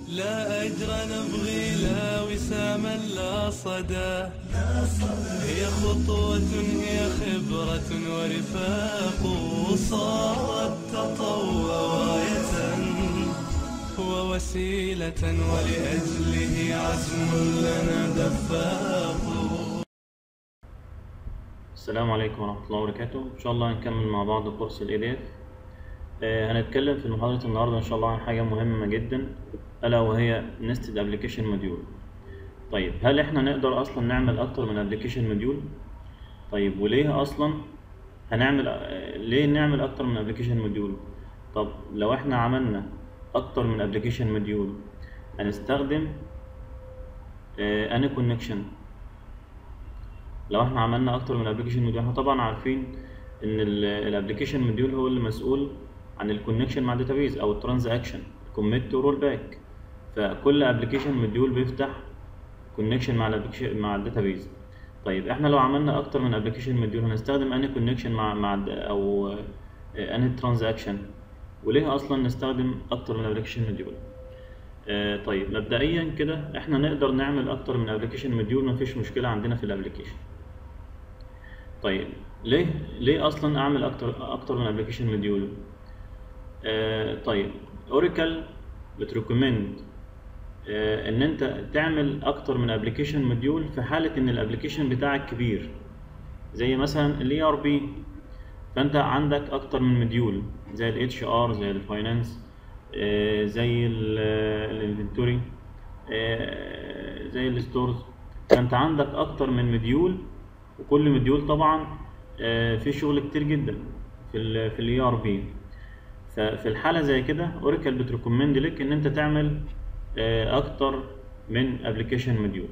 لا أجر نبغي لا وساما لا صدى هي خطوة هي خبرة ورفاق صارت تطوع راية ووسيلة ولأجله عزم لنا دفاق السلام عليكم ورحمة الله وبركاته إن شاء الله هنكمل مع بعض كورس ال ADF آه، هنتكلم في محاضرة النهاردة إن شاء الله عن حاجة مهمة جدا ألا وهي Nested Application Module طيب هل إحنا نقدر أصلا نعمل أكتر من Application Module؟ طيب وليه أصلا هنعمل آه، ليه نعمل أكتر من Application Module؟ طب لو إحنا عملنا أكتر من Application Module هنستخدم آه، أنهي كونكشن لو احنا عملنا اكتر من ابلكيشن موديول احنا طبعا عارفين ان الابلكيشن موديول هو اللي مسؤول عن الكونكشن مع الداتابيز او الترانزاكشن كوميت ورول باك فكل ابلكيشن موديول بيفتح كونكشن مع الابلكيشن مع الداتابيز طيب احنا لو عملنا اكتر من ابلكيشن موديول هنستخدم انهي كونكشن مع مع الد- او آه، انهي ترانزاكشن وليه اصلا نستخدم اكتر من ابلكيشن موديول آه، طيب مبدئيا كده احنا نقدر نعمل اكتر من ابلكيشن موديول مفيش مشكله عندنا في الابلكيشن طيب ليه ليه اصلا اعمل اكتر اكتر من ابلكيشن موديول آه طيب اوراكل بتريكومند آه ان انت تعمل اكتر من ابلكيشن موديول في حاله ان الابلكيشن بتاعك كبير زي مثلا الاي ار بي فانت عندك اكتر من موديول زي الاتش ار زي الفاينانس آه زي الانفنتوري زي الستورز فانت عندك اكتر من موديول وكل مديول طبعا آه، فيه شغل كتير جدا في ال في الاي ار بي ففي الحاله زي كده اوراكل بتريكومند لك ان انت تعمل آه، اكتر من ابلكيشن موديول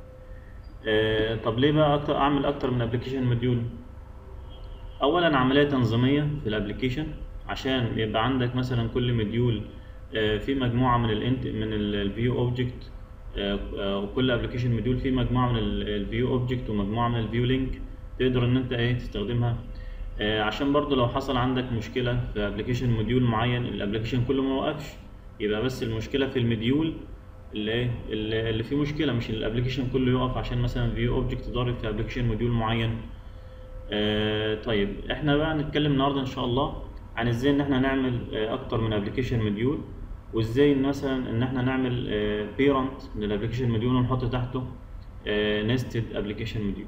طب ليه بقى اكتر اعمل اكتر من ابلكيشن موديول اولا عمليه تنظيميه في الابلكيشن عشان يبقى عندك مثلا كل مديول آه، في مجموعه من الانت من الفيو اوبجكت وكل ابلكيشن موديول فيه مجموعه من الفيو اوبجكت ومجموعه من الفيو لينك تقدر ان انت ايه تستخدمها آه، عشان برضو لو حصل عندك مشكله في ابلكيشن موديول معين الابلكيشن كله ما وقفش يبقى بس المشكله في المديول اللي ايه اللي اللي فيه مشكله مش الابلكيشن كله يقف عشان مثلا فيو اوبجكت ضارب في ابلكيشن موديول معين آه طيب احنا بقى هنتكلم النهارده ان شاء الله عن ازاي ان احنا نعمل آه اكتر من ابلكيشن موديول وازاي مثلا ان احنا نعمل بيرنت من الابلكيشن موديول ونحط تحته نستد ابلكيشن موديول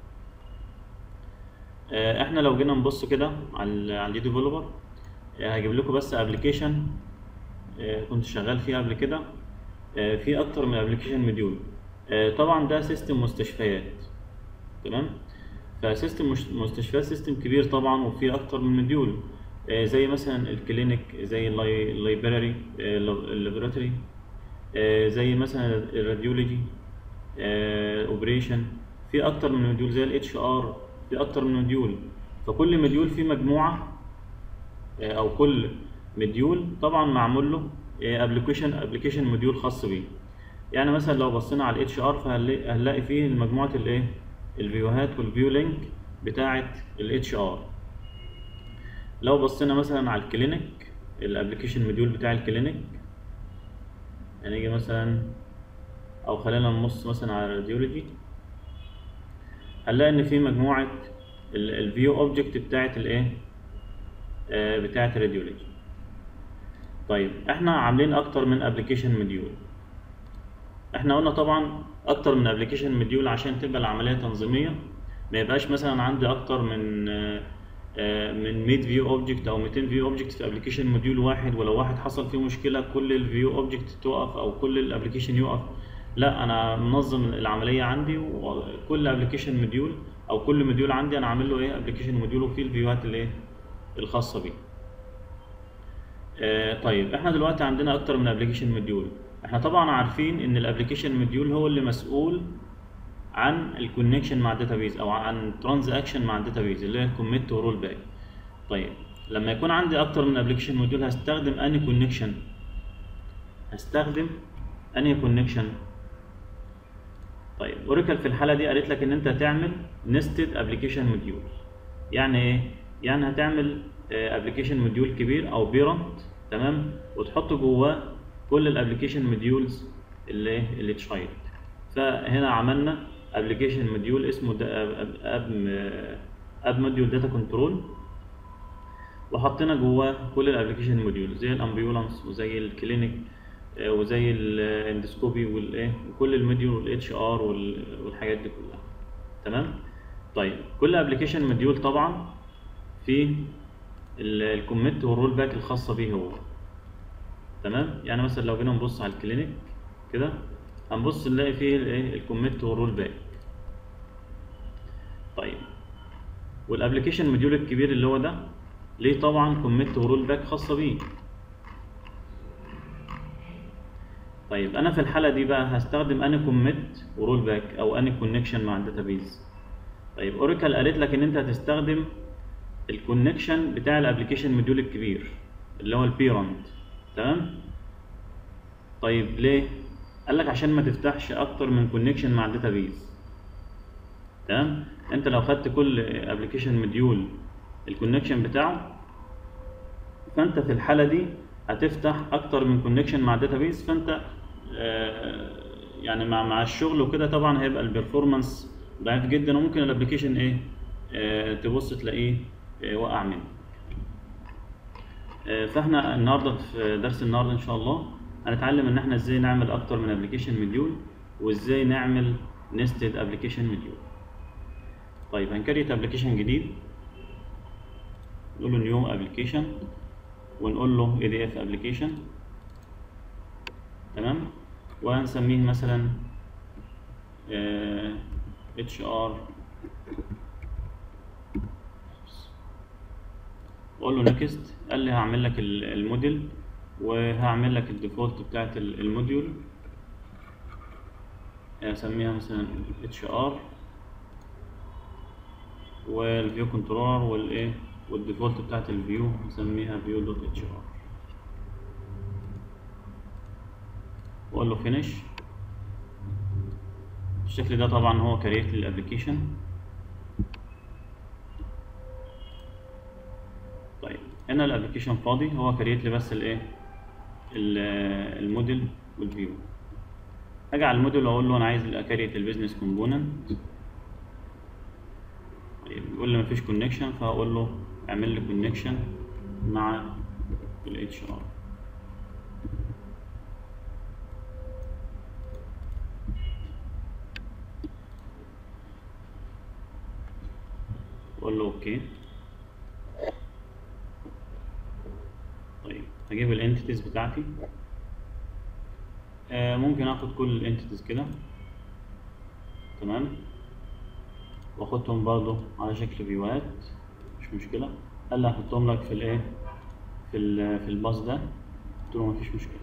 احنا لو جينا نبص كده على على الدي ديفلوبر هجيب لكم بس ابلكيشن كنت شغال فيه قبل كده آه، في اكتر من ابلكيشن موديول طبعا ده سيستم مستشفيات تمام فسيستم مش- مستشفيات سيستم كبير طبعا وفيه اكتر من موديول آه، زي مثلا الكلينيك زي اللاي- اللايبراري آه، اللابوراتوري آه، زي مثلا الراديولوجي اوبريشن في اكتر من موديول زي الاتش ار في اكتر من موديول فكل موديول فيه مجموعه آه، او كل مديول طبعا معمول له ابلكيشن ابلكيشن موديول خاص بيه يعني مثلا لو بصينا على الاتش ار فهنلاقي فيه مجموعه الايه الفيوهات والفيو لينك بتاعه الاتش ار لو بصينا مثلا على الكلينيك الابلكيشن موديول بتاع الكلينيك هنيجي مثلا او خلينا نبص مثلا على الراديولوجي هنلاقي ان في مجموعه الفيو اوبجكت بتاعه الايه آه، بتاعه الراديولوجي طيب احنا عاملين اكتر من ابلكيشن موديول احنا قلنا طبعا اكتر من ابلكيشن موديول عشان تبقى العمليه تنظيميه ما يبقاش مثلا عندي اكتر من آه، آه، من 100 فيو اوبجكت او 200 فيو اوبجكت في ابلكيشن موديول واحد ولو واحد حصل فيه مشكله كل الفيو اوبجكت تقف او كل الابلكيشن يقف لا انا منظم العمليه عندي وكل ابلكيشن موديول او كل موديول عندي انا عامل له ايه ابلكيشن موديول وفيه الفيوهات الايه الخاصه بيه آه، طيب احنا دلوقتي عندنا اكتر من ابلكيشن موديول احنا طبعا عارفين ان الابلكيشن موديول هو اللي مسؤول عن الكونكشن مع الداتابيز او عن ترانزاكشن مع الداتابيز اللي هي الكوميت ورول باك طيب لما يكون عندي اكتر من ابلكيشن موديول هستخدم انهي كونكشن هستخدم انهي كونكشن طيب اوراكل في الحاله دي قالت لك ان انت تعمل نستد ابلكيشن موديول يعني ايه يعني هتعمل ابلكيشن موديول كبير او بيرنت تمام وتحط جواه كل الابلكيشن موديولز اللي إيه؟ اللي تشايلد فهنا عملنا ابلكيشن موديول اسمه دا اب اب, أب موديول داتا كنترول وحطينا جواه كل الابلكيشن موديول زي الامبيولانس وزي الكلينيك آه، وزي الاندسكوبي والايه وكل الموديول والاتش ار والحاجات دي كلها تمام طيب كل ابلكيشن موديول طبعا فيه الكوميت والرول باك الخاصه بيه هو تمام يعني مثلا لو جينا نبص على الكلينيك كده هنبص نلاقي فيه الايه الكوميت والرول باك طيب والابلكيشن موديول الكبير اللي هو ده ليه طبعا كوميت ورول باك خاصه بيه طيب انا في الحاله دي بقى هستخدم اني كوميت ورول باك او اني كونكشن مع الداتابيز طيب اوراكل قالت لك ان انت هتستخدم الكونكشن بتاع الابلكيشن موديول الكبير اللي هو البيرنت تمام طيب ليه قال لك عشان ما تفتحش اكتر من كونكشن مع الداتابيز تمام انت لو خدت كل ابلكيشن موديول الكونكشن بتاعه فانت في الحاله دي هتفتح اكتر من كونكشن مع الداتابيز فانت آه، يعني مع مع الشغل وكده طبعا هيبقى البرفورمانس ضعيف جدا وممكن الابلكيشن ايه آه، تبص تلاقيه آه، وقع منك آه، فاحنا النهارده في درس النهارده ان شاء الله هنتعلم ان احنا ازاي نعمل اكتر من ابلكيشن موديول وازاي نعمل نستد ابلكيشن موديول طيب هنكريت ابلكيشن جديد نقول له نيو ابلكيشن ونقول له اي دي اف ابلكيشن تمام وهنسميه مثلا اتش ار اقول له نيكست قال لي هعمل لك ال- الموديل وهعمل لك الديفولت بتاعت ال- الموديول اسميها مثلا اتش ار والفيو كنترولر والايه والديفولت بتاعت الفيو نسميها فيو دوت اتش ار واقول له فينيش بالشكل ده طبعا هو كريت للابلكيشن طيب هنا الابلكيشن فاضي هو كريت لي بس الايه ال- الموديل والفيو اجي على الموديل واقول له انا عايز اكريت البيزنس كومبوننت طيب يقول لي مفيش كونكشن فهقول له اعمل لي كونكشن مع الاتش ار اقول له اوكي طيب هجيب الانتيتيز بتاعتي آه ممكن اخد كل الانتيتيز كده تمام واخدهم برضو على شكل فيوهات مش مشكلة قال لي هحطهم لك في الايه في ال في الباص ده قلت له مفيش مشكلة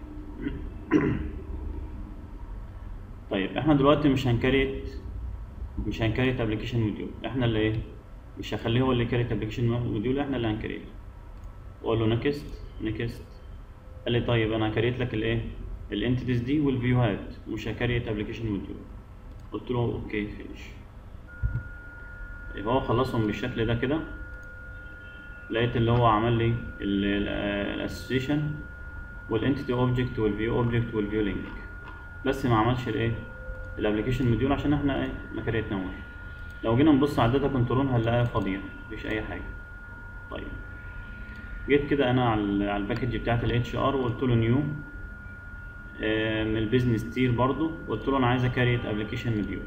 طيب احنا دلوقتي مش هنكريت مش هنكريت ابلكيشن موديول احنا اللي ايه مش هخليه هو اللي يكريت ابلكيشن موديول احنا اللي هنكريت واقول له نكست نكست قال لي طيب انا هكريت لك الايه الانتيتيز دي والفيوهات مش هكريت ابلكيشن موديول قلت له اوكي فينيش يبقى هو خلصهم بالشكل ده كده لقيت اللي هو عمل لي الاسوسيشن والانتيتي اوبجكت والفيو اوبجكت والفيو لينك بس ما عملش الايه الابلكيشن موديول عشان احنا ايه ما كريتناهوش لو جينا نبص على الداتا كنترول هنلاقيها فاضيه مفيش اي حاجه طيب جيت كده انا على ال- على الباكج بتاعت الاتش ار وقلت له نيو من البيزنس تير برضو قلت له انا عايز اكريت ابلكيشن موديول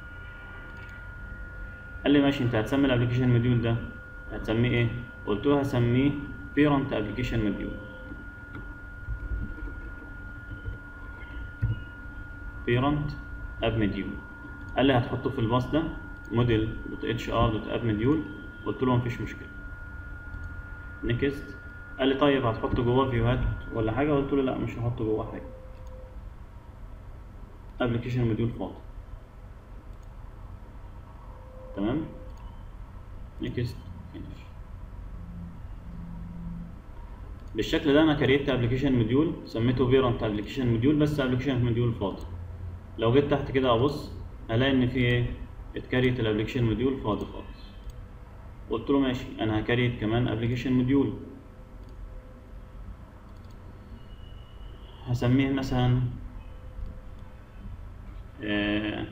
قال لي ماشي انت هتسمي الابلكيشن موديول ده هتسميه ايه قلت له هسميه بيرنت ابلكيشن موديول بيرنت اب موديول قال لي هتحطه في الباص ده موديل دوت اتش ار دوت اب موديول قلت له مفيش مشكله نيكست قال لي طيب هتحط جواه فيوهات ولا حاجه قلت له لا مش هحط جواه حاجه ابلكيشن موديول فاضي تمام نيكست فينيش بالشكل ده انا كريت ابلكيشن موديول سميته بيرنت ابلكيشن موديول بس ابلكيشن موديول فاضي لو جيت تحت كده ابص هلاقي ان في ايه اتكريت الابلكيشن موديول فاضي خالص قلت له ماشي انا هكريت كمان ابلكيشن موديول هسميه مثلا آه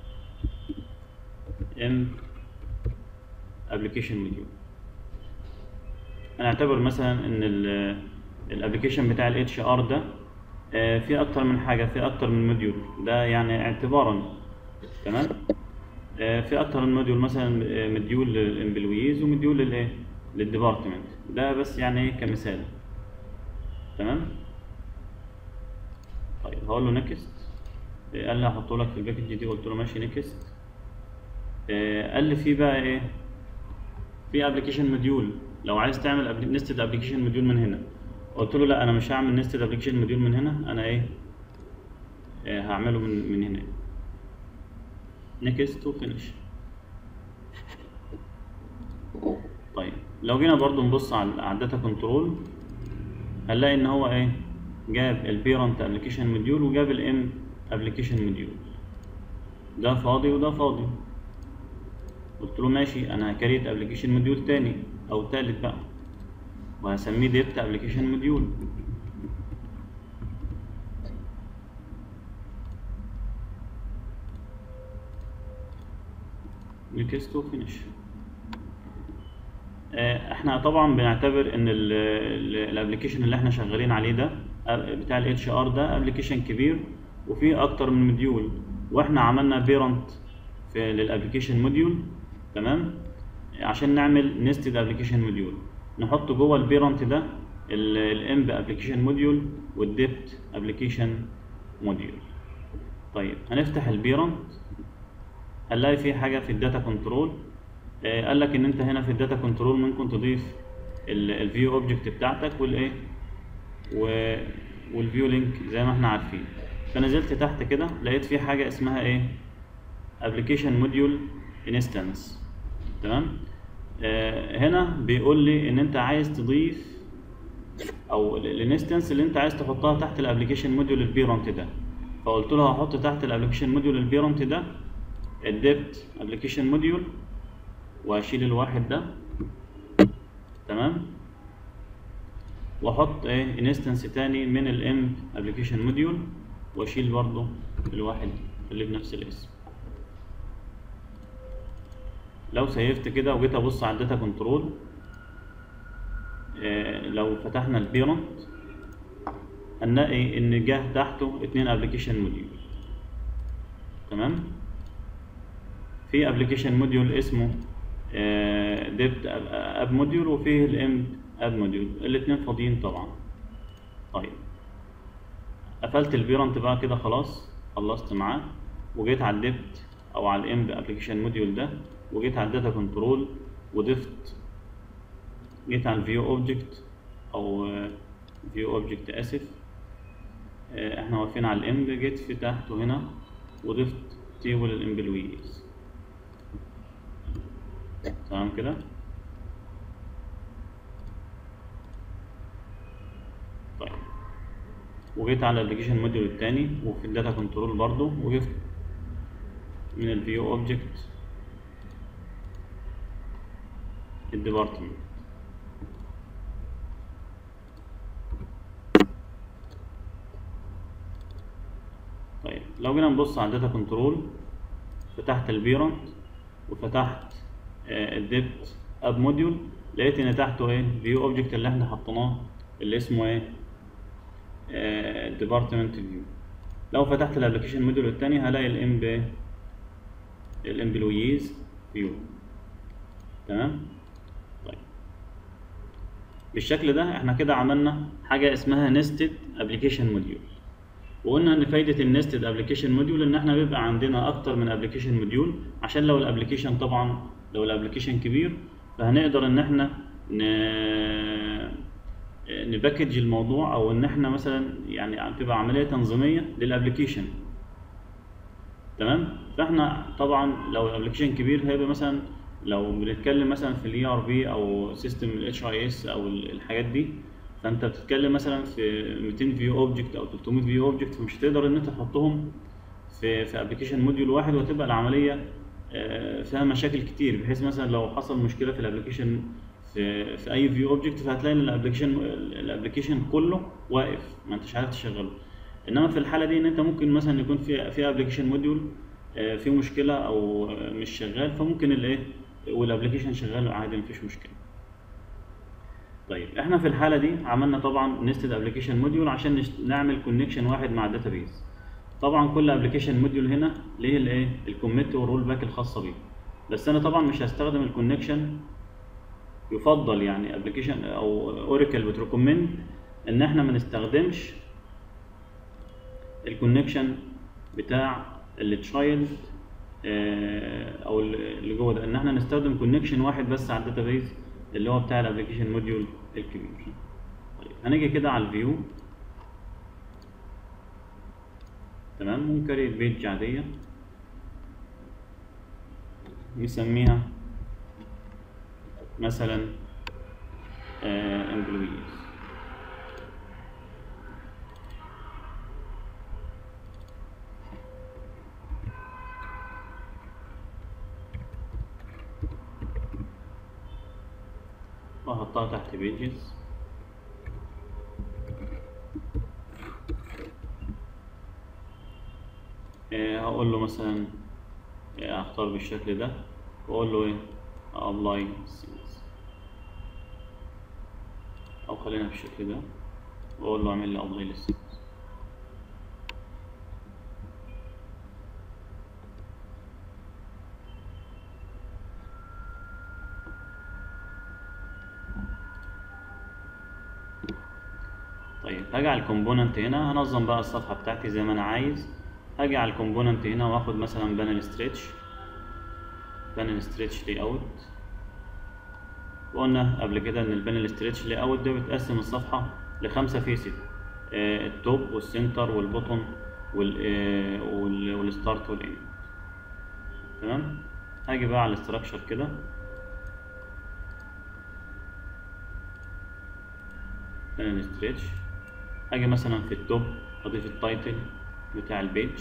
ام ابلكيشن موديول هنعتبر مثلا ان الابلكيشن بتاع الاتش ار ده آه، في اكتر من حاجه في اكتر من موديول ده يعني اعتبارا تمام آه، في اكتر من موديول مثلا آه، مديول للامبلويز ومديول للايه للديبارتمنت ده بس يعني إيه كمثال تمام طيب هقول له نكست قال لي هحطه لك في الباكج دي قلت له ماشي نكست قال لي في بقى ايه في ابلكيشن موديول لو عايز تعمل نستد ابلكيشن موديول من هنا قلت له لا انا مش هعمل نستد ابلكيشن موديول من هنا انا ايه آه، هعمله من من هنا نكست وفينش طيب لو جينا برضو نبص على على الداتا كنترول هنلاقي ان هو ايه جاب البيرنت ابلكيشن موديول وجاب الام ابلكيشن موديول ده فاضي وده فاضي قلت له ماشي انا هكريت ابلكيشن موديول تاني او تالت بقى وهسميه ديبت ابلكيشن موديول نكست وفينش احنا طبعا بنعتبر ان الابلكيشن اللي احنا شغالين عليه ده آه، بتاع الاتش ار ده ابلكيشن كبير وفيه اكتر من موديول واحنا عملنا بيرنت في للابلكيشن موديول تمام عشان نعمل نستد ابلكيشن موديول نحط جوه البيرنت ده الامب ابلكيشن موديول والديبت ابلكيشن موديول طيب هنفتح البيرنت هنلاقي في حاجه في الداتا كنترول قال لك ان انت هنا في الداتا كنترول ممكن تضيف الفيو اوبجكت بتاعتك والايه والفيو لينك زي ما احنا عارفين فنزلت تحت كده لقيت في حاجه اسمها ايه ابلكيشن موديول انستنس تمام آه هنا بيقول لي ان انت عايز تضيف او الانستنس اللي انت عايز تحطها تحت الابلكيشن موديول البيرنت ده فقلت له هحط تحت الابلكيشن موديول البيرنت ده الديبت ابلكيشن موديول واشيل الواحد ده تمام واحط ايه انستنس تاني من الام ابلكيشن موديول واشيل برضه الواحد اللي بنفس الاسم لو سيفت كده وجيت ابص على الداتا كنترول آه لو فتحنا البيرنت هنلاقي ان جه تحته اتنين ابلكيشن موديول تمام في ابلكيشن موديول اسمه ديبت اب موديول وفيه الام اب موديول الاثنين فاضيين طبعا طيب قفلت البيرنت بقى كده خلاص خلصت معاه وجيت على الديبت او على الام ابلكيشن موديول ده وجيت على الداتا كنترول وضفت جيت على الفيو اوبجكت او فيو اوبجكت اسف احنا واقفين على الام جيت في تحته هنا وضفت تيبل الامبلويز تمام كده طيب وجيت على الابلكيشن موديول التاني وفي الداتا كنترول برضو وجبت من الفيو اوبجكت الديبارتمنت طيب لو جينا نبص على الداتا كنترول فتحت البيرنت وفتحت الديبت اب موديول لقيت ان تحته ايه فيو اوبجكت اللي احنا حطيناه اللي اسمه ايه ديبارتمنت فيو لو فتحت الابلكيشن موديول الثاني هلاقي الام ب الامبلويز فيو تمام طيب بالشكل ده احنا كده عملنا حاجه اسمها نستد ابلكيشن موديول وقلنا ان فايده النستد ابلكيشن موديول ان احنا بيبقى عندنا اكتر من ابلكيشن موديول عشان لو الابلكيشن طبعا لو الابلكيشن كبير فهنقدر ان احنا ن... نباكج الموضوع او ان احنا مثلا يعني تبقى عمليه تنظيميه للابلكيشن تمام فاحنا طبعا لو الابلكيشن كبير هيبقى مثلا لو بنتكلم مثلا في الاي ار بي او سيستم الاتش اي اس او الحاجات دي فانت بتتكلم مثلا في 200 فيو اوبجكت او 300 فيو اوبجكت فمش هتقدر ان انت تحطهم في في ابلكيشن موديول واحد وتبقى العمليه فيها مشاكل كتير بحيث مثلا لو حصل مشكله في الابلكيشن في في اي فيو اوبجكت فهتلاقي ان الابلكيشن الابلكيشن كله واقف ما انتش عارف تشغله انما في الحاله دي ان انت ممكن مثلا يكون في في ابلكيشن موديول في مشكله او آه، مش شغال فممكن الايه والابلكيشن شغال عادي مفيش مشكله طيب احنا في الحاله دي عملنا طبعا نستد ابلكيشن موديول عشان نشت- نعمل كونكشن واحد مع الداتابيز طبعا كل ابلكيشن موديول هنا ليه الايه الكوميت والرول باك الخاصه بيه بس انا طبعا مش هستخدم الكونكشن يفضل يعني ابلكيشن او اوراكل بتريكومند ان احنا ما نستخدمش الكونكشن بتاع التشايلد او اللي جوه ده ان احنا نستخدم كونكشن واحد بس على الداتابيز اللي هو بتاع الابلكيشن موديول الكبير طيب هنيجي كده على الفيو تمام ممكن بيج عاديه نسميها مثلا امبلويز واحطها تحت بيجز هقول له مثلا آه، اختار بالشكل ده واقول له ايه ابلاي او خلينا بالشكل ده واقول له اعمل لي ابلاي للسيلز طيب هاجي على الكومبوننت هنا هنظم بقى الصفحه بتاعتي زي ما انا عايز هاجي على الكومبوننت هنا واخد مثلا بانل ستريتش بانل ستريتش لي اوت وقلنا قبل كده ان البانل ستريتش لي اوت ده بتقسم الصفحه لخمسه فيسز آه التوب والسنتر والبوتون وال آه وال والستارت والاند تمام هاجي بقى على الاستراكشر كده بانل ستريتش هاجي مثلا في التوب اضيف التايتل بتاع البيج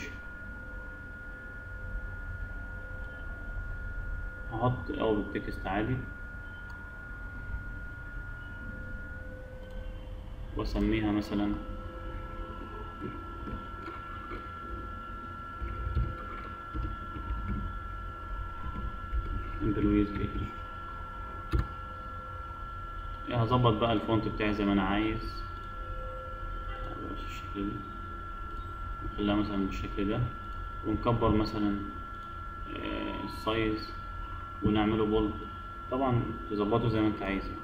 هحط اول تكست عادي واسميها مثلا امبلويز بيج هظبط بقى الفونت بتاعي زي ما انا عايز بالشكل ده نخليها مثلا بالشكل ده ونكبر مثلا آه، السايز ونعمله بولد طبعا تظبطه زي ما انت عايز يعني.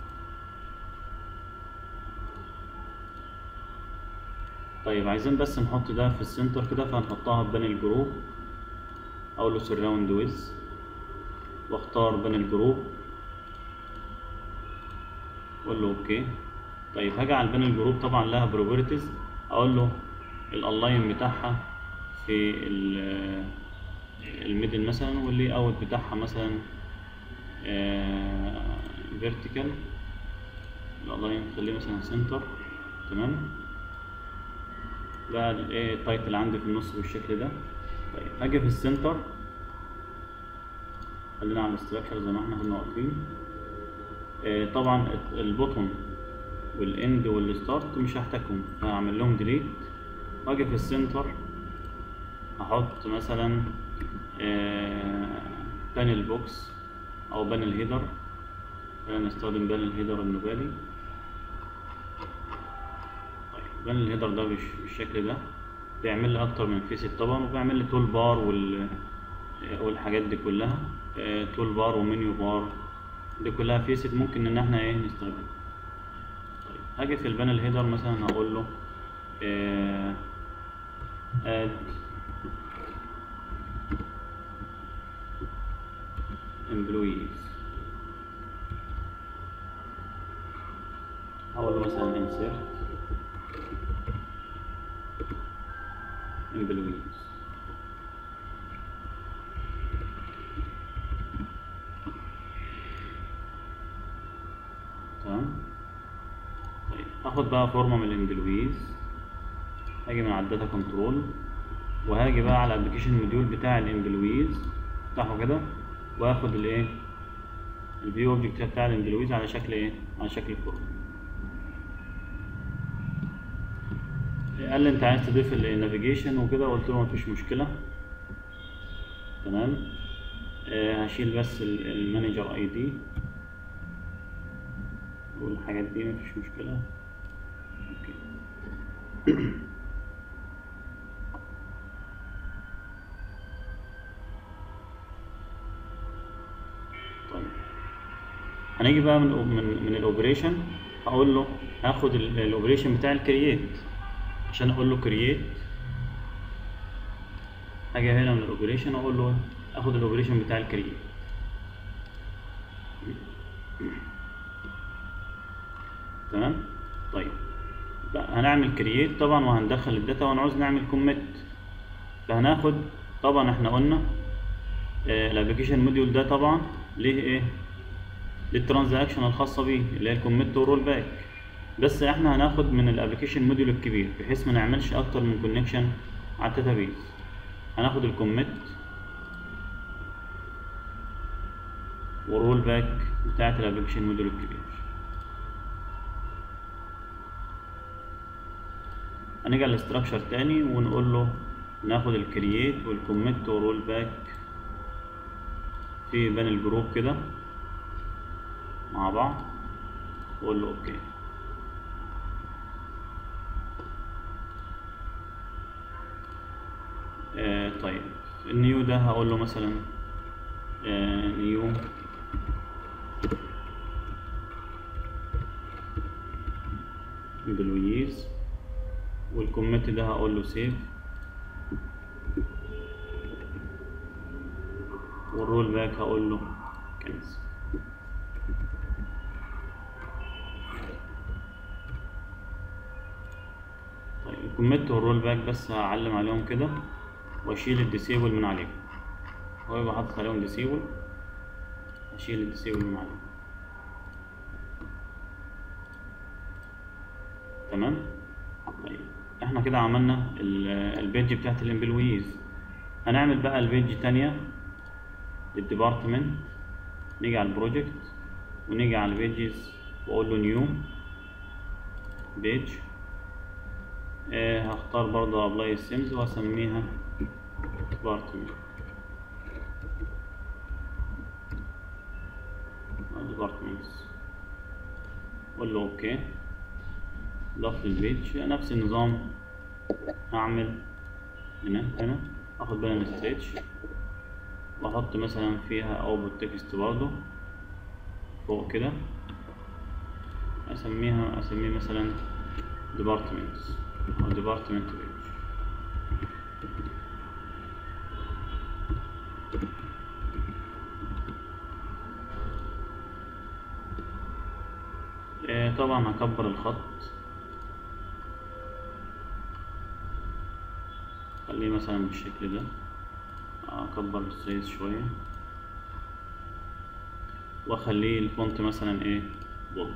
طيب عايزين بس نحط ده في السنتر كده فهنحطها بين الجروب اقول له سراوند ويز واختار بين الجروب اقول له اوكي طيب هاجي على البين الجروب طبعا لها بروبرتيز اقول له الالاين بتاعها في ال- الميدل مثلا واللي اوت بتاعها مثلا فيرتيكال الالاين نخليه مثلا سنتر تمام بقى الايه التايتل عندي في النص بالشكل ده طيب هاجي في السنتر خلينا على الاستراكشر زي ما احنا كنا واقفين آه، طبعا البوتون والاند والستارت مش هحتاجهم هعمل لهم ديليت واجي في السنتر هحط مثلا بانل بوكس او بانل هيدر خلينا نستخدم بانل هيدر النوبالي طيب بانل الهيدر ده بالش- بالشكل ده بيعمل لي اكتر من فيسيت طبعا وبيعمل لي تول بار وال والحاجات دي كلها آه، تول بار ومنيو بار دي كلها فيسيت ممكن ان احنا ايه نستخدمها طيب هاجي في البانل هيدر مثلا هقول له آه، add employees هقول له مثلا insert employees تمام طيب هاخد بقى فورمه من الامبلويز هاجي من على الداتا كنترول وهاجي بقى على الابلكيشن موديول بتاع الامبلويز افتحه كده واخد الايه الفيو اوبجكت بتاع الامبلويز على شكل ايه على شكل فورم قال لي انت عايز تضيف النافيجيشن وكده قلت له مفيش مشكله تمام آه هشيل بس المانجر اي دي والحاجات دي مفيش مشكله اوكي طيب هنيجي بقى من من من الاوبريشن هقول له هاخد الاوبريشن بتاع الكرييت عشان اقول له كرييت هاجي هنا من الاوبريشن اقول له اخد الاوبريشن بتاع الكرييت تمام طيب بقى هنعمل كرييت طبعا وهندخل الداتا ونعوز نعمل كوميت فهناخد طبعا احنا قلنا الابلكيشن موديول ده طبعا ليه ايه للترانزاكشن الخاصه بيه اللي هي الكوميت والرول باك بس احنا هناخد من الابلكيشن موديول الكبير بحيث ما نعملش اكتر من كونكشن على الداتابيز هناخد الكوميت والرول باك بتاعت الابلكيشن موديول الكبير هنيجي على الاستراكشر تاني ونقول له ناخد الكرييت والكوميت والرول باك في بين الجروب كده مع بعض واقول له اوكي آه طيب النيو ده هقول له مثلا آه نيو امبلويز والكوميت ده هقول له سيف والرول باك هقول له كنسل طيب الكوميت والرول باك بس هعلم عليهم كده واشيل الديسيبل من عليهم هو يبقى حاطط عليهم ديسيبل اشيل الديسيبل من عليهم تمام طيب احنا كده عملنا البيج بتاعت الامبلويز هنعمل بقى البيج تانية للديبارتمنت نيجي على البروجكت ونيجي على البيجز واقول له نيو بيج آه هختار برضه ابلاي السيمز واسميها ديبارتمنت ديبارتمنتس اقول له اوكي ضغط البيج نفس النظام هعمل هنا هنا اخد بالي من الستيتش واحط مثلا فيها اوتبوت تكست برضه فوق كده اسميها اسميه مثلا departments او department page آه طبعا هكبر الخط خليه مثلا بالشكل ده اكبر السايز شوية واخليه الفونت مثلا ايه بولد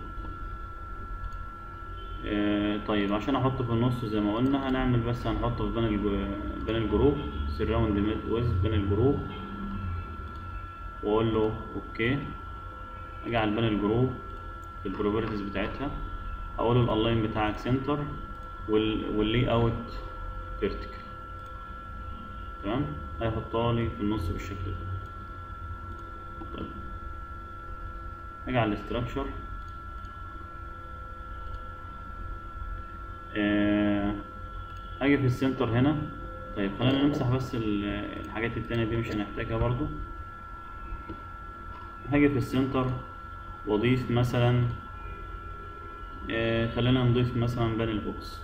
آه طيب عشان احطه في النص زي ما قلنا هنعمل بس هنحطه في بين الجو- بين الجروب سراوند ويز بين الجروب واقول له اوكي اجي على بين الجروب في البروبرتيز بتاعتها اقول له الالاين بتاعك سنتر واللي اوت فيرتيكال تمام هيحطها لي في النص بالشكل ده طيب اجي على الاستراكشر آه، اجي في السنتر هنا طيب خلينا نمسح بس ال- الحاجات التانية دي مش هنحتاجها برضو هاجي في السنتر واضيف مثلا آه، خلينا نضيف مثلا بانل بوكس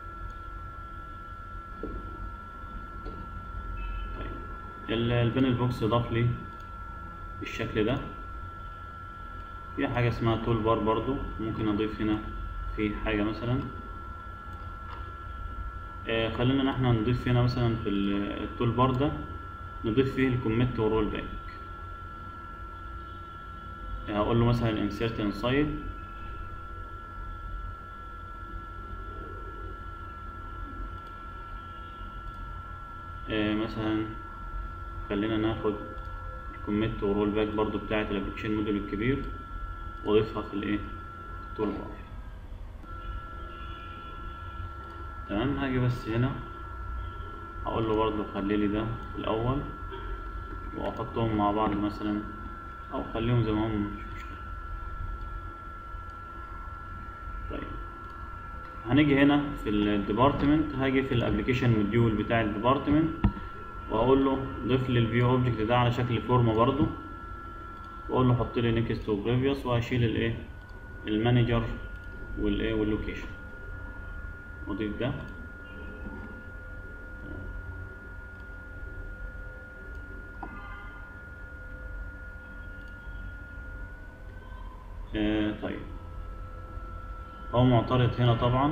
طيب ال- البانل بوكس اضاف لي بالشكل ده في حاجة اسمها تول بار برضو ممكن اضيف هنا في حاجة مثلا آه، خلينا ان احنا نضيف هنا مثلا في ال- التول بار ده نضيف فيه الكوميت والرول باك هقول له مثلا insert inside آه، مثلا خلينا ناخد كوميت ورول باك برضو بتاعة الابلكيشن موديول الكبير واضيفها في الايه التول بار تمام هاجي بس هنا هقول له برضو خلي لي ده في الاول واحطهم مع بعض مثلا او خليهم زي ما هم مش مشكلة طيب هنيجي هنا في الديبارتمنت هاجي في الابلكيشن موديول بتاع الديبارتمنت واقول له ضيف لي الفيو اوبجكت ده على شكل فورمه برضو واقول له حط لي نيكست وبريفيوس وهشيل الايه المانجر والايه واللوكيشن واضيف ده آه طيب هو معترض هنا طبعا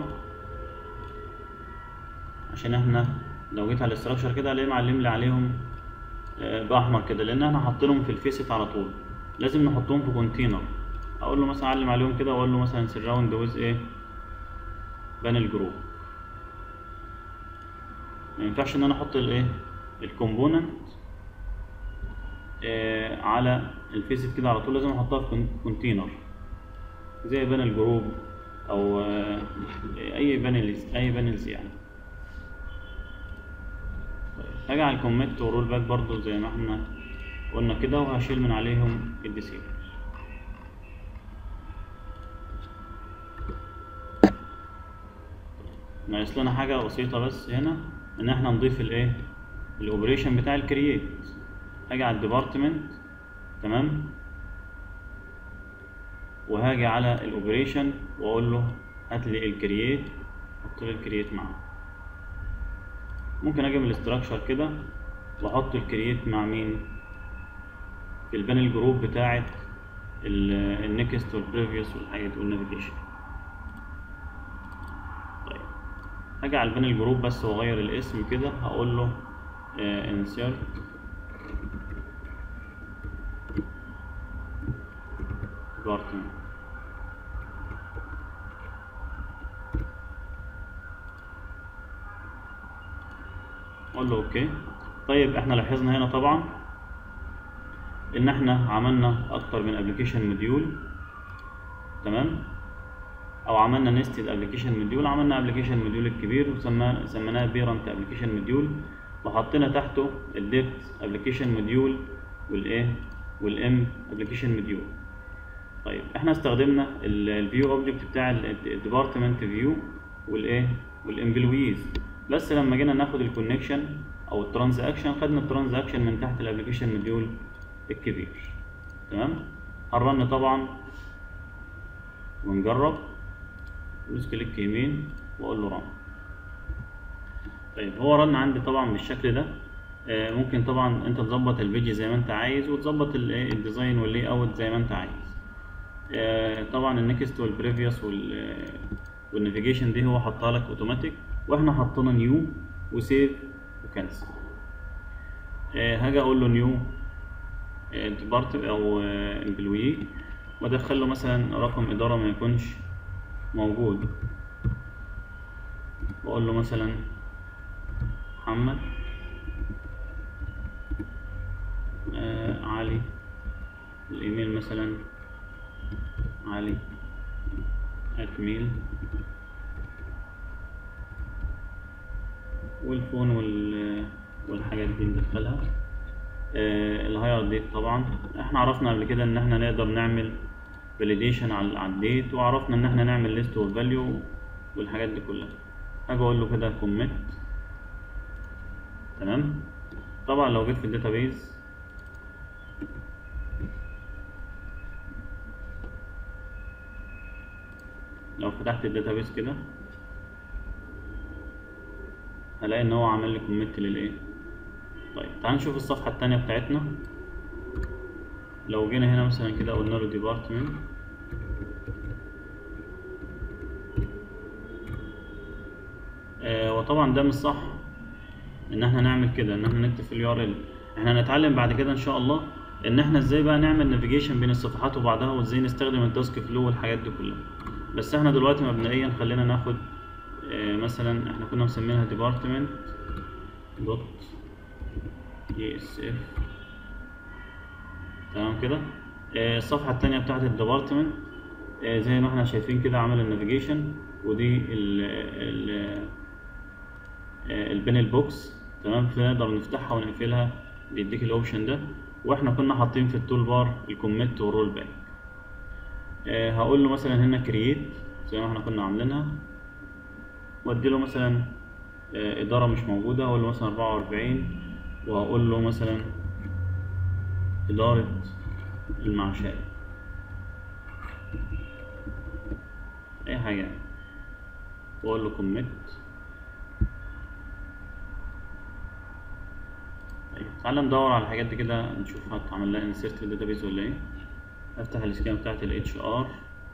عشان احنا لو جيت على الاستراكشر كده الاقيه معلم لي عليهم آه، باحمر كده لان احنا حاطينهم في الفيست على طول لازم نحطهم في كونتينر اقول له مثلا علم عليهم كده واقول له مثلا سراوند ويز ايه بانل جروب ما ينفعش ان انا احط الايه الكومبوننت آه على الفيست كده على طول لازم احطها في كون- كونتينر زي بانل جروب او آه اي بانلز اي بانلز يعني طيب هاجي على الكوميت ورول باك برضو زي ما احنا قلنا كده وهشيل من عليهم الديسيل ناقص لنا حاجة بسيطة بس هنا ان احنا نضيف الايه الاوبريشن بتاع الكرييت هاجي على الديبارتمنت تمام وهاجي على الاوبريشن واقول له هات لي الكرييت حط لي الكرييت معاه ممكن اجي من الاستراكشر كده واحط الكرييت مع مين في البانل جروب بتاعه النكست والبريفيوس والحاجات والنافيجيشن طيب هاجي على البانل جروب بس واغير الاسم كده هقول له انسيرت department اقول له اوكي طيب احنا لاحظنا هنا طبعا ان احنا عملنا اكتر من ابلكيشن موديول تمام او عملنا نستد ابلكيشن موديول عملنا ابلكيشن موديول الكبير وسماه سميناه بيرنت ابلكيشن موديول وحطينا تحته الديبت ابلكيشن موديول والايه والام ابلكيشن موديول طيب احنا استخدمنا الفيو اوبجكت بتاع الديبارتمنت فيو والايه والامبلويز بس لما جينا ناخد الكونكشن او الترانزاكشن خدنا الترانزاكشن من تحت الابلكيشن موديول الكبير تمام هنرن طبعا ونجرب ندوس كليك يمين واقول له رن طيب هو رن عندي طبعا بالشكل ده آه، ممكن طبعا انت تظبط البيج زي ما انت عايز وتظبط ال- الديزاين واللاي اوت زي ما انت عايز آه، طبعا النكست والبريفيوس والنافيجيشن دي هو حطها لك اوتوماتيك واحنا حطينا نيو وسيف وكنسل هاجي اقول له نيو ديبارت او امبلوي وادخل له مثلا رقم اداره ما يكونش موجود واقول له مثلا محمد آه علي الايميل مثلا علي اتميل والفون وال والحاجات دي ندخلها آه الهاير ديت طبعا احنا عرفنا قبل كده ان احنا نقدر نعمل فاليديشن على على الديت وعرفنا ان احنا نعمل ليست اوف فاليو والحاجات دي كلها هاجي اقول له كده كوميت تمام طبعا لو جيت في الداتابيز لو فتحت الداتابيس كده هلاقي ان هو عمل لي كوميت للايه طيب تعال نشوف الصفحه التانية بتاعتنا لو جينا هنا مثلا كده قلنا له ديبارتمنت آه وطبعا ده مش صح ان احنا نعمل كده ان احنا نكتب في اليو ار ال احنا هنتعلم بعد كده ان شاء الله ان احنا ازاي بقى نعمل نافيجيشن بين الصفحات وبعضها وازاي نستخدم التاسك فلو والحاجات دي كلها بس احنا دلوقتي مبدئيا خلينا ناخد آه مثلا احنا كنا مسمينها ديبارتمنت دوت دي اس اف تمام كده آه، الصفحة التانية بتاعت الديبارتمنت آه، زي ما احنا شايفين كده عمل النافيجيشن ودي ال ال البانل بوكس تمام فنقدر نفتحها ونقفلها بيديك الاوبشن ده واحنا كنا حاطين في التول بار الكوميت والرول باك آه، هقول له مثلا هنا كرييت زي ما احنا كنا عاملينها وادي له مثلا آه، إدارة مش موجودة أقول له مثلا أربعة وأربعين وأقول له مثلا إدارة المعاشات أي حاجة يعني. وأقول له كوميت طيب تعالى ندور على الحاجات دي كده نشوف هتعمل لها انسيرت في الداتابيز ولا ايه افتح السكيما بتاعت ال HR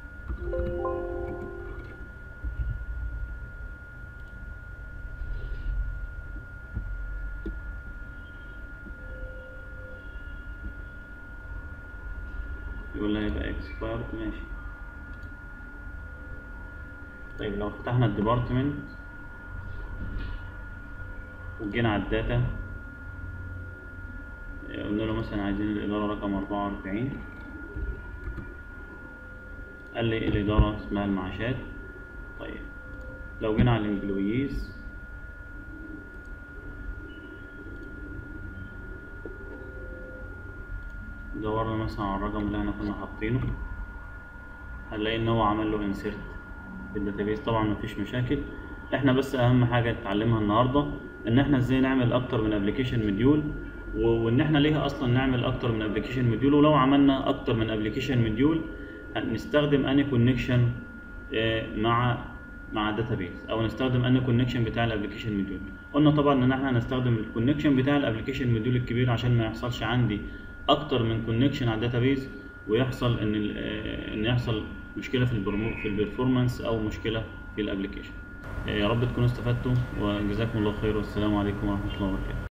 يقول لي هيبقى expired ماشي طيب لو فتحنا الديبارتمنت وجينا على الداتا قلنا له مثلا عايزين الإدارة رقم أربعة وأربعين قال لي الإدارة اسمها المعاشات طيب لو جينا على الإمبلويز دورنا مثلا على الرقم اللي احنا كنا حاطينه هنلاقي ان هو عمل له انسيرت في الداتابيس طبعا مفيش مشاكل احنا بس اهم حاجه نتعلمها النهارده ان احنا ازاي نعمل اكتر من ابلكيشن مديول وان احنا ليه اصلا نعمل اكتر من ابلكيشن مديول ولو عملنا اكتر من ابلكيشن مديول نستخدم اني كونكشن مع مع الداتابيس او نستخدم اني كونكشن بتاع الابلكيشن مديول قلنا طبعا ان احنا هنستخدم الكونكشن بتاع الابلكيشن مديول الكبير عشان ما يحصلش عندي اكتر من كونكشن على الداتابيس ويحصل ان ال- آه، ان يحصل مشكله في البرمو في البرفورمانس او مشكله في الابلكيشن يا رب تكونوا استفدتوا وجزاكم الله خير والسلام عليكم ورحمه الله وبركاته